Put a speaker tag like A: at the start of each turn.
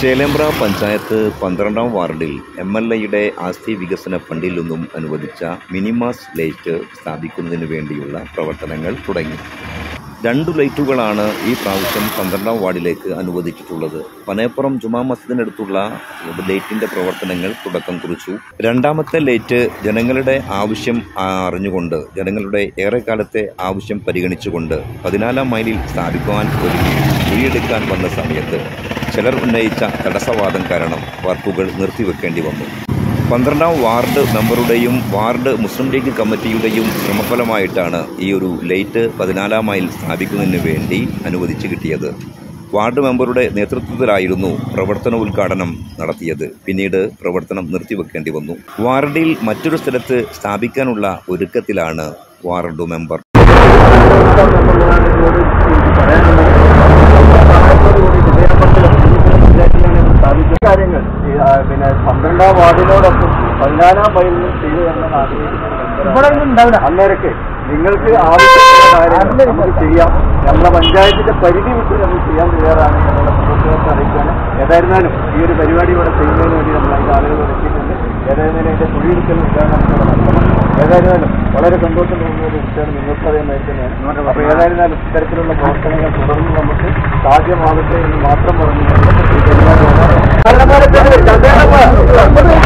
A: ചേലേമ്പ്ര പഞ്ചായത്ത് പന്ത്രണ്ടാം വാർഡിൽ M L എയുടെ ആസ്തി വികസന ഫണ്ടിൽ നിന്നും അനുവദിച്ച മിനിമാസ് ലൈറ്റ് സ്ഥാപിക്കുന്നതിന് വേണ്ടിയുള്ള പ്രവർത്തനങ്ങൾ തുടങ്ങി രണ്ടു ലൈറ്റുകളാണ് ഈ പ്രാവശ്യം പന്ത്രണ്ടാം വാർഡിലേക്ക് അനുവദിച്ചിട്ടുള്ളത് പനയപ്പുറം ജുമാ മസ്ജിദിനടുത്തുള്ള ലൈറ്റിന്റെ പ്രവർത്തനങ്ങൾ തുടക്കം കുറിച്ചു രണ്ടാമത്തെ ലൈറ്റ് ജനങ്ങളുടെ ആവശ്യം ആ, അറിഞ്ഞുകൊണ്ട് ജനങ്ങളുടെ ഏറെക്കാലത്തെ ആവശ്യം പരിഗണിച്ചുകൊണ്ട് പതിനാലാം മൈലിൽ സ്ഥാപിക്കുവാൻ ഒരുങ്ങി കുഴിയെടുക്കാൻ വന്ന സമയത്ത് ചിലർ ഉന്നയിച്ച തടസ്സവാദം കാരണം വർക്കുകൾ നിർത്തിവെക്കേണ്ടി വന്നു പന്ത്രണ്ടാം വാർഡ് മെമ്പറുടെയും വാർഡ് മുസ്ലിം ലീഗ് കമ്മിറ്റിയുടെയും ശ്രമഫലമായിട്ടാണ് ഈ ഒരു ലൈറ്റ് പതിനാലാം മൈൽ സ്ഥാപിക്കുന്നതിന് വേണ്ടി അനുവദിച്ചു കിട്ടിയത് വാർഡ് മെമ്പറുടെ നേതൃത്വത്തിലായിരുന്നു പ്രവർത്തന ഉദ്ഘാടനം നടത്തിയത് പിന്നീട് പ്രവർത്തനം നിർത്തിവെക്കേണ്ടി വന്നു വാർഡിൽ മറ്റൊരു സ്ഥലത്ത് സ്ഥാപിക്കാനുള്ള ഒരുക്കത്തിലാണ് വാർഡ് മെമ്പർ
B: കാര്യങ്ങൾ ഈ, ആ, പിന്നെ പന്ത്രണ്ടാം വാർഡിനോടൊപ്പം പതിനാലാം മൈലിലും ചെയ്തു തരണം ആഗ്രഹിക്കുന്ന അന്നേരക്ക് നിങ്ങൾക്ക് ആവശ്യമുള്ള കാര്യങ്ങൾ നമുക്ക് ചെയ്യാം നമ്മളെ പഞ്ചായത്തിന്റെ പരിധി വിട്ട് നമ്മൾ ചെയ്യാൻ തയ്യാറാണ് എന്നുള്ള പ്രവർത്തകർക്ക് അറിയിക്കാനും ഏതായിരുന്നാലും ഈ ഒരു പരിപാടി ഇവിടെ ചെയ്യുന്നതിന് വേണ്ടി നമ്മൾ അതിന്റെ ആളുകൾ എത്തിയിട്ടുണ്ട് ഏതായിരുന്നാലും അതിന്റെ കുഴിയെടുക്കൽ ഉദ്ഘാടനം ഇവിടെ നടത്തണം ഏതായിരുന്നാലും വളരെ സന്തോഷം തോന്നുന്ന ഒരു വിഷയമാണ് നിങ്ങൾക്ക് അതേമാതിരി തന്നെയാണ് അപ്പോൾ ഏതായിരുന്നാലും ഇത്തരത്തിലുള്ള പ്രവർത്തനങ്ങൾ തുടർന്ന് നമുക്ക് സാധ്യമാകട്ടെ എന്ന് മാത്രം പറഞ്ഞു